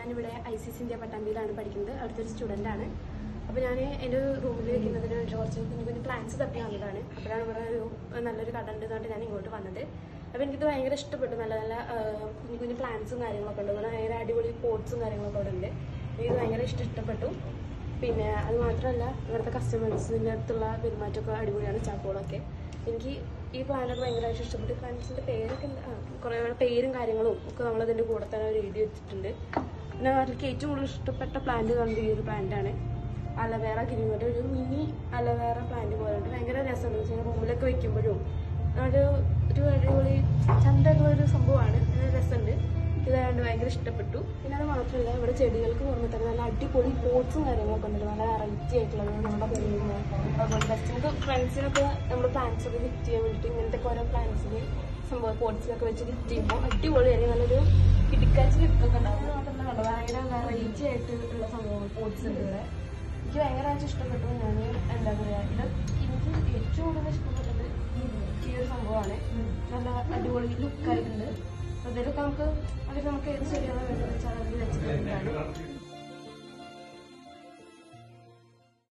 ഞാനിവിടെ I C C India പട്ടാമ്പിയിലാണ് പഠിക്കുന്നത് അവിടുത്തെ ഒരു സ്റ്റുഡൻ്റ് ആണ് അപ്പോൾ ഞാൻ എൻ്റെ റൂമിൽ വെക്കുന്നതിന് വേണ്ടി കുറച്ച് കുഞ്ഞു കുഞ്ഞു പ്ലാന്റ്സ് തപ്പി വന്നതാണ് അപ്പോഴാണ് ഇവിടെ ഒരു നല്ലൊരു കട ഉണ്ട് എന്നിട്ട് ഞാൻ ഇങ്ങോട്ട് വന്നത് അപ്പോൾ എനിക്കിത് ഭയങ്കര ഇഷ്ടപ്പെട്ടു നല്ല നല്ല ആ, കുഞ്ഞു കുഞ്ഞു പ്ലാന്റ്സും കാര്യങ്ങളൊക്കെ ഉണ്ട് അതുപോലെ ഭയങ്കര അടിപൊളി പോട്ട്സും കാര്യങ്ങളൊക്കെ ഇവിടെ ഉണ്ട് എനിക്കിത് ഭയങ്കര ഇഷ്ടം ഇഷ്ടപ്പെട്ടു പിന്നെ അത് മാത്രമല്ല ഇവിടുത്തെ കസ്റ്റമേഴ്സിൻ്റെ അടുത്തുള്ള പെരുമാറ്റമൊക്കെ അടിപൊളിയാണ് ചാക്കോളൊക്കെ എനിക്ക് ഈ പ്ലാനൊക്കെ ഭയങ്കരമായിട്ട് ഇഷ്ടപ്പെട്ടു പ്ലാൻസിൻ്റെ പേരൊക്കെ ഉണ്ട്. ആ കുറേ പേരും കാര്യങ്ങളും ഒക്കെ നമ്മളതിൻ്റെ കൂടെ തന്നെ ഒരു എഴുതി വെച്ചിട്ടുണ്ട് പിന്നെ അതിലേക്ക് ഏറ്റവും കൂടുതൽ ഇഷ്ടപ്പെട്ട പ്ലാന്റ് കണ്ടത് ഈ ഒരു പ്ലാന്റാണ് അലവേറ ഗ്രീനോട്ട് ഒരു മിനി അലവേറ പ്ലാന്റ് പോലെ ഉണ്ട് ഭയങ്കര രസമുണ്ട് വെച്ചാൽ റൂമിലൊക്കെ വെക്കുമ്പോഴും ഒരു ഒരു അടിപൊളി ചന്തമുള്ള ഒരു സംഭവമാണ് നല്ല രസമുണ്ട് ഇതായത് ഭയങ്കര ഇഷ്ടപ്പെട്ടു പിന്നെ അത് മാത്രമല്ല ഇവിടെ ചെടികൾക്ക് പുറമെ തന്നെ നല്ല അടിപൊളി പോട്ട്സും കാര്യങ്ങളൊക്കെ ഉണ്ട് നല്ല വെറൈറ്റി ആയിട്ടുള്ളത് നമ്മുടെ പെരുമാ അതുപോലെ ബെസ്റ്റ് ഫ്രണ്ട്സിനൊക്കെ നമ്മൾ പ്ലാന്റ്സ് ഒക്കെ വിറ്റ് ചെയ്യാൻ വേണ്ടിയിട്ട് ഇങ്ങനത്തെ ഓരോ പ്ലാന്റ്സിന് സംഭവം പോട്ട്സിലൊക്കെ വെച്ച് വിറ്റ് ചെയ്യുമ്പോൾ അടിപൊളിയായിരിക്കും നല്ലൊരു ഇടുക്കാച്ചി കിട്ടുന്നുണ്ട് അത് മാത്രമല്ല കണ്ടോ ഭയങ്കര വെറൈറ്റി ആയിട്ട് ഉള്ള സംഭവം പോട്ട്സ് ഉണ്ട് ഇവിടെ എനിക്ക് ഭയങ്കരമായിട്ട് ഇഷ്ടപ്പെട്ടു ഞാൻ എന്താ പറയുക ഇത് എനിക്ക് ഏറ്റവും കൂടുതൽ ഇഷ്ടപ്പെട്ടത് ഈ ഒരു സംഭവമാണ് നല്ല അടിപൊളി ലുക്കായിട്ടുണ്ട് അതിലൊക്കെ നമുക്ക് അതിൽ നമുക്ക് ഏത് ചെടിയാണ് വേണ്ടത് വെച്ചാൽ അതിൽ വെച്ചിട്ടുണ്ടാണ്